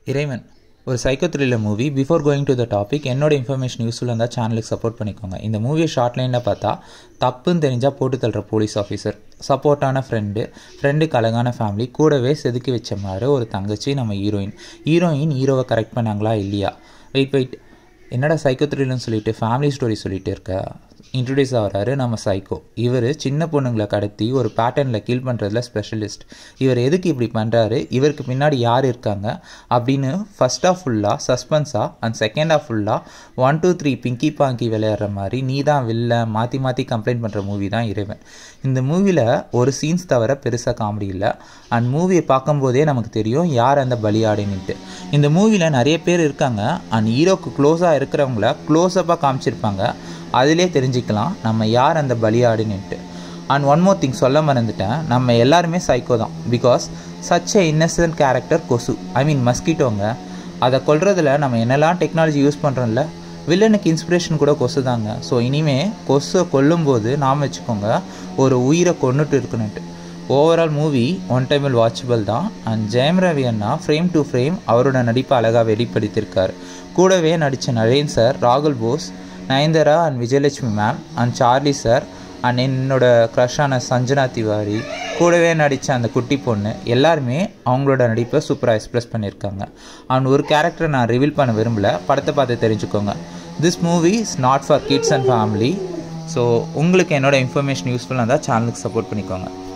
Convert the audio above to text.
இறைவன் ஒரு psycho thriller movie before going to the topic என்னோட இன்ஃபர்மேஷன் யூஸ்ஃபுல்லாக இருந்தால் சேனலுக்கு சப்போர்ட் பண்ணிக்கோங்க இந்த மூவியை ஷார்ட் லைனில் பார்த்தா தப்புன்னு தெரிஞ்சால் போட்டு தள்ளுற போலீஸ் ஆஃபீஸர் சப்போர்ட்டான ஃப்ரெண்டு ஃப்ரெண்டுக்கு அழகான ஃபேமிலி கூடவே செதுக்கி வச்ச மாதிரி ஒரு தங்கச்சி நம்ம ஹீரோயின் ஹீரோயின் ஹீரோவை கரெக்ட் பண்ணாங்களா இல்லையா வெயிட் வெயிட் என்னடா சைக்கோ த்ரில்னு சொல்லிட்டு ஃபேமிலி ஸ்டோரி சொல்லிட்டு இருக்க இன்ட்ரடியூஸ் ஆகிறாரு நம்ம சைக்கோ இவர் சின்ன பொண்ணுங்களை கடத்தி ஒரு பேட்டர்னில் கீல் பண்ணுறதுல ஸ்பெஷலிஸ்ட் இவர் எதுக்கு இப்படி பண்ணுறாரு இவருக்கு பின்னாடி யார் இருக்காங்க அப்படின்னு ஃபஸ்ட் ஆஃப் ஃபுல்லாக சஸ்பென்ஸாக அண்ட் செகண்ட் ஆஃப் ஃபுல்லாக one two three pinky ponky விளையாடுற மாதிரி நீ தான் வில்ல மாற்றி மாற்றி கம்ப்ளைண்ட் பண்ணுற மூவி தான் இறைவன் இந்த மூவியில் ஒரு சீன்ஸ் தவிர பெருசாக காமெடி இல்லை அண்ட் மூவியை பார்க்கும்போதே நமக்கு தெரியும் யார் அந்த பலியாடின்னுட்டு இந்த மூவியில் நிறைய பேர் இருக்காங்க அண்ட் ஹீரோக்கு க்ளோஸாக இருக்கிறவங்கள க்ளோஸ்அப்பாக காமிச்சிருப்பாங்க அதிலே தெரிஞ்சுக்கலாம் நம்ம யார் அந்த பலியாடுன்னுட்டு அண்ட் ஒன் மோர் திங் சொல்ல மறந்துட்டேன் நம்ம எல்லாருமே சைக்கோ தான் because such a innocent character கொசு ஐ மீன் மஸ்கிட்டோங்க அதை கொல்றதுல நம்ம என்னெல்லாம் டெக்னாலஜி யூஸ் பண்ணுறோம்ல வில்லனுக்கு இன்ஸ்பிரேஷன் கூட கொசு தாங்க ஸோ இனிமே கொசுவை கொல்லும்போது நாம் வச்சுக்கோங்க ஒரு உயிரை கொண்டுட்டு இருக்கணுன்ட்டு ஓவரால் மூவி ஒன் டைமில் வாட்சபிள் தான் அண்ட் ஜெயம் ரவி அண்ணா ஃப்ரேம் டு ஃப்ரேம் அவரோட நடிப்பை அழகாக வெளிப்படுத்தியிருக்கார் கூடவே நடித்த நரேன் சார் ராகுல் Bose Nayanthara and Vijayalakshmi ma'am and Charlie sir and என்னோட க்ரஷான சஞ்சனா திவாரி கூடவே நடித்த அந்த குட்டி பொண்ணு எல்லாருமே அவங்களோட நடிப்பை சூப்பராக எக்ஸ்ப்ரெஸ் பண்ணியிருக்காங்க அண்ட் ஒரு கேரக்டரை நான் ரிவீல் பண்ண விரும்பல படத்தை பார்த்து தெரிஞ்சுக்கோங்க this movie is not for kids and family so உங்களுக்கு என்னோட இன்ஃபர்மேஷன் யூஸ்ஃபுல்லாக இருந்தால் சேனலுக்கு சப்போர்ட் பண்ணிக்கோங்க